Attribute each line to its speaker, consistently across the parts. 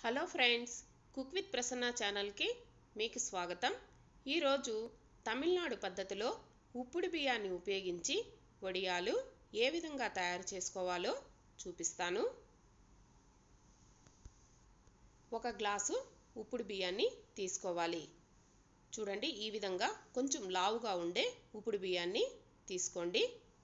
Speaker 1: hello friends cook with Prasanna ఛానల్కి మీకు స్వాగతం ఈరోజు తమిళనాడు పద్ధతిలో ఉప్పుడు బియ్యాన్ని ఉపయోగించి వడియాలు ఏ విధంగా తయారు చేసుకోవాలో చూపిస్తాను ఒక గ్లాసు ఉప్పుడు బియ్యాన్ని తీసుకోవాలి చూడండి ఈ విధంగా కొంచెం లావుగా ఉండే ఉప్పుడు బియ్యాన్ని తీసుకోండి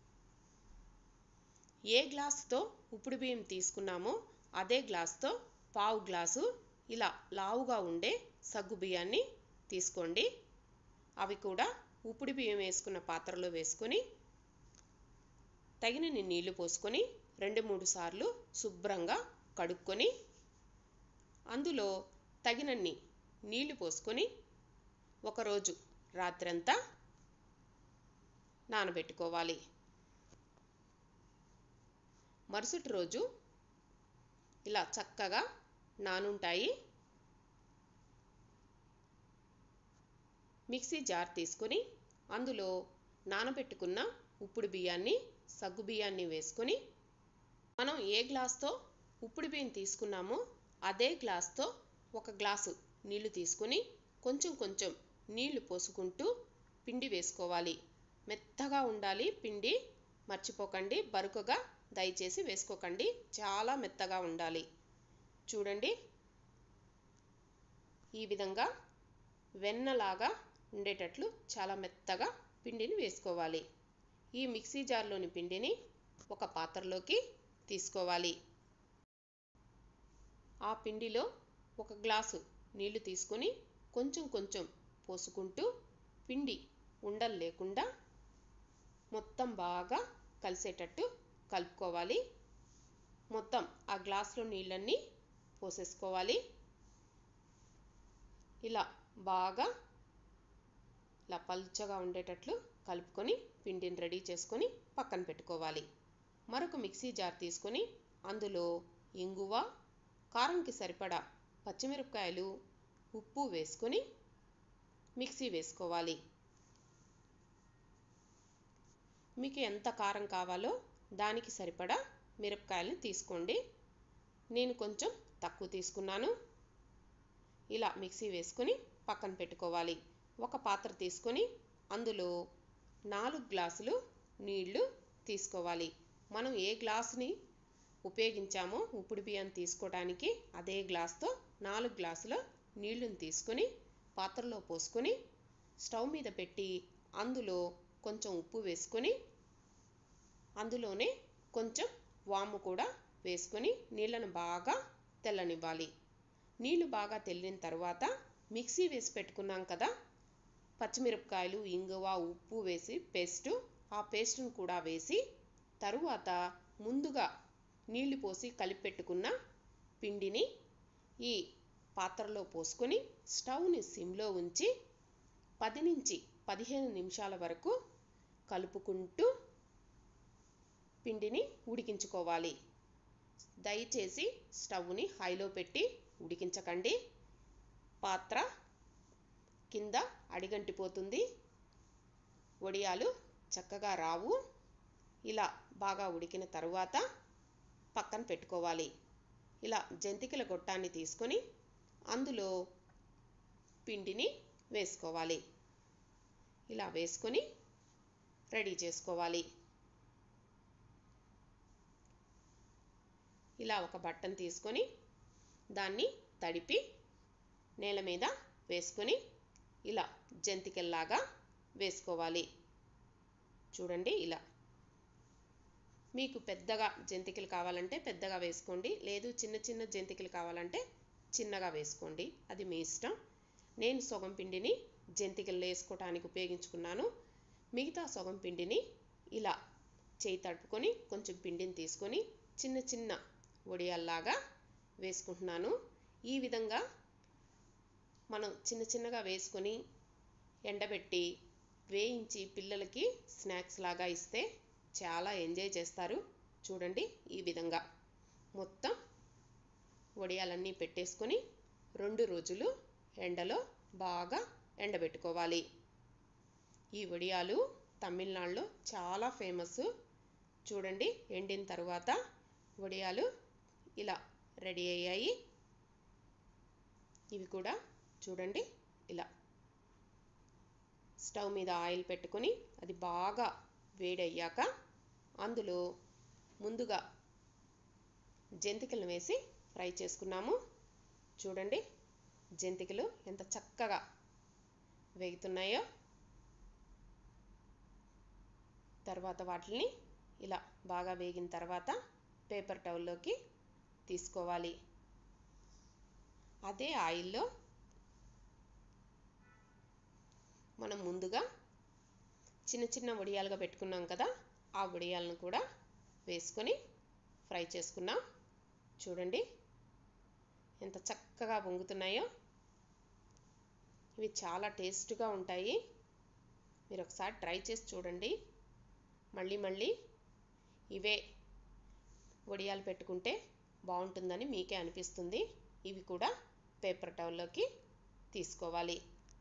Speaker 1: ఏ గ్లాసుతో ఉప్పుడు బియ్యం తీసుకున్నామో అదే గ్లాస్తో పావు గ్లాసు ఇలా లావుగా ఉండే సగ్గు బియ్యాన్ని తీసుకోండి అవి కూడా ఉప్పుడు బియ్యం వేసుకున్న పాత్రలో వేసుకొని తగినన్ని నీళ్లు పోసుకొని రెండు మూడు సార్లు శుభ్రంగా కడుక్కొని అందులో తగినన్ని నీళ్లు పోసుకొని ఒకరోజు రాత్రంతా నానబెట్టుకోవాలి మరుసటి రోజు ఇలా చక్కగా నానుంటాయి మిక్సీ జార్ తీసుకొని అందులో నానబెట్టుకున్న ఉప్పుడు బియ్యాన్ని సగ్గు బియ్యాన్ని వేసుకొని మనం ఏ గ్లాస్తో ఉప్పుడు బియ్యం తీసుకున్నామో అదే గ్లాస్తో ఒక గ్లాసు నీళ్లు తీసుకొని కొంచెం కొంచెం నీళ్లు పోసుకుంటూ పిండి వేసుకోవాలి మెత్తగా ఉండాలి పిండి మర్చిపోకండి బరుకుగా దయచేసి వేసుకోకండి చాలా మెత్తగా ఉండాలి చూడండి ఈ విధంగా వెన్నలాగా ఉండేటట్లు చాలా మెత్తగా పిండిని వేసుకోవాలి ఈ మిక్సీ జార్లోని పిండిని ఒక పాత్రలోకి తీసుకోవాలి ఆ పిండిలో ఒక గ్లాసు నీళ్లు తీసుకొని కొంచెం కొంచెం పోసుకుంటూ పిండి ఉండలు లేకుండా మొత్తం బాగా కలిసేటట్టు కలుపుకోవాలి మొత్తం ఆ గ్లాస్లో నీళ్ళన్నీ పోసేసుకోవాలి ఇలా బాగా ఇలా పల్చగా ఉండేటట్లు కలుపుకొని పిండిని రెడీ చేసుకొని పక్కన పెట్టుకోవాలి మరొక మిక్సీ జార్ తీసుకొని అందులో ఇంగువ కారంకి సరిపడా పచ్చిమిరపకాయలు ఉప్పు వేసుకొని మిక్సీ వేసుకోవాలి మీకు ఎంత కారం కావాలో దానికి సరిపడా మిరపకాయలను తీసుకోండి నేను కొంచెం తక్కువ తీసుకున్నాను ఇలా మిక్సీ వేసుకొని పక్కన పెట్టుకోవాలి ఒక పాత్ర తీసుకొని అందులో నాలుగు గ్లాసులు నీళ్లు తీసుకోవాలి మనం ఏ గ్లాసుని ఉపయోగించామో ఉప్పుడు బియ్యం తీసుకోవడానికి అదే గ్లాస్తో నాలుగు గ్లాసుల నీళ్లను తీసుకొని పాత్రలో పోసుకొని స్టవ్ మీద పెట్టి అందులో కొంచెం ఉప్పు వేసుకొని అందులోనే కొంచెం వాము కూడా వేసుకొని నీళ్ళను బాగా తెల్లనివ్వాలి నీళ్లు బాగా తెల్లిన తర్వాత మిక్సీ వేసి పెట్టుకున్నాం కదా పచ్చిమిరపకాయలు ఇంగువ ఉప్పు వేసి పేస్టు ఆ పేస్టును కూడా వేసి తరువాత ముందుగా నీళ్లు పోసి కలిపి పెట్టుకున్న పిండిని ఈ పాత్రలో పోసుకొని స్టవ్ని సిమ్లో ఉంచి పది నుంచి పదిహేను నిమిషాల వరకు కలుపుకుంటూ పిండిని ఉడికించుకోవాలి దయచేసి స్టవ్ని హైలో పెట్టి ఉడికించకండి పాత్ర కింద అడిగంటిపోతుంది వడియాలు చక్కగా రావు ఇలా బాగా ఉడికిన తరువాత పక్కన పెట్టుకోవాలి ఇలా జంతికల గొట్టాన్ని తీసుకొని అందులో పిండిని వేసుకోవాలి ఇలా వేసుకొని రెడీ చేసుకోవాలి ఇలా ఒక బట్టను తీసుకొని దాన్ని తడిపి నేల మీద వేసుకొని ఇలా జంతికల్లాగా వేసుకోవాలి చూడండి ఇలా మీకు పెద్దగా జంతికలు కావాలంటే పెద్దగా వేసుకోండి లేదు చిన్న చిన్న జంతికలు కావాలంటే చిన్నగా వేసుకోండి అది మీ ఇష్టం నేను సొగం పిండిని జంతికలు వేసుకోవడానికి ఉపయోగించుకున్నాను మిగతా సొగం పిండిని ఇలా చేయి తడుపుకొని కొంచెం పిండిని తీసుకొని చిన్న చిన్న వడియాల్లాగా వేసుకుంటున్నాను ఈ విధంగా మనం చిన్న చిన్నగా వేసుకొని ఎండబెట్టి వేయించి పిల్లలకి స్నాక్స్ లాగా ఇస్తే చాలా ఎంజాయ్ చేస్తారు చూడండి ఈ విధంగా మొత్తం వడియాలన్నీ పెట్టేసుకొని రెండు రోజులు ఎండలో బాగా ఎండబెట్టుకోవాలి ఈ వడియాలు తమిళనాడులో చాలా ఫేమస్ చూడండి ఎండిన తర్వాత వడియాలు ఇలా రెడీ అయ్యాయి ఇవి కూడా చూడండి ఇలా స్టవ్ మీద ఆయిల్ పెట్టుకొని అది బాగా వేడయ్యాక అందులో ముందుగా జంతికలను వేసి ఫ్రై చేసుకున్నాము చూడండి జంతికలు ఎంత చక్కగా వేగుతున్నాయో తర్వాత వాటిని ఇలా బాగా వేగిన తర్వాత పేపర్ టవల్లోకి తీసుకోవాలి అదే ఆయిల్లో మనం ముందుగా చిన్న చిన్న వడియాలుగా పెట్టుకున్నాం కదా ఆ వడియాలను కూడా వేసుకొని ఫ్రై చేసుకున్నాం చూడండి ఎంత చక్కగా పొంగుతున్నాయో ఇవి చాలా టేస్ట్గా ఉంటాయి మీరు ఒకసారి ట్రై చేసి చూడండి మళ్ళీ మళ్ళీ ఇవే వడియాలు పెట్టుకుంటే బాగుంటుందని మీకే అనిపిస్తుంది ఇవి కూడా పేపర్ టవల్లోకి తీసుకోవాలి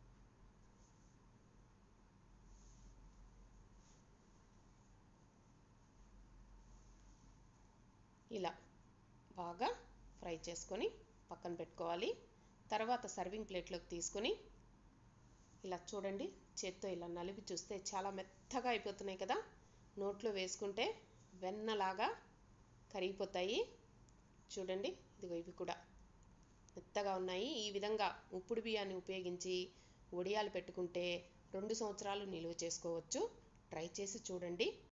Speaker 1: ఇలా బాగా ఫ్రై చేసుకొని పక్కన పెట్టుకోవాలి తర్వాత సర్వింగ్ ప్లేట్లోకి తీసుకొని ఇలా చూడండి చేత్తో ఇలా నలిపి చూస్తే చాలా మెత్తగా అయిపోతున్నాయి కదా నోట్లో వేసుకుంటే వెన్నలాగా కరిగిపోతాయి చూడండి ఇదిగో ఇవి కూడా మెత్తగా ఉన్నాయి ఈ విధంగా ఉప్పుడు బియ్యాన్ని ఉపయోగించి వడియాలు పెట్టుకుంటే రెండు సంవత్సరాలు నిలువ చేసుకోవచ్చు ట్రై చేసి చూడండి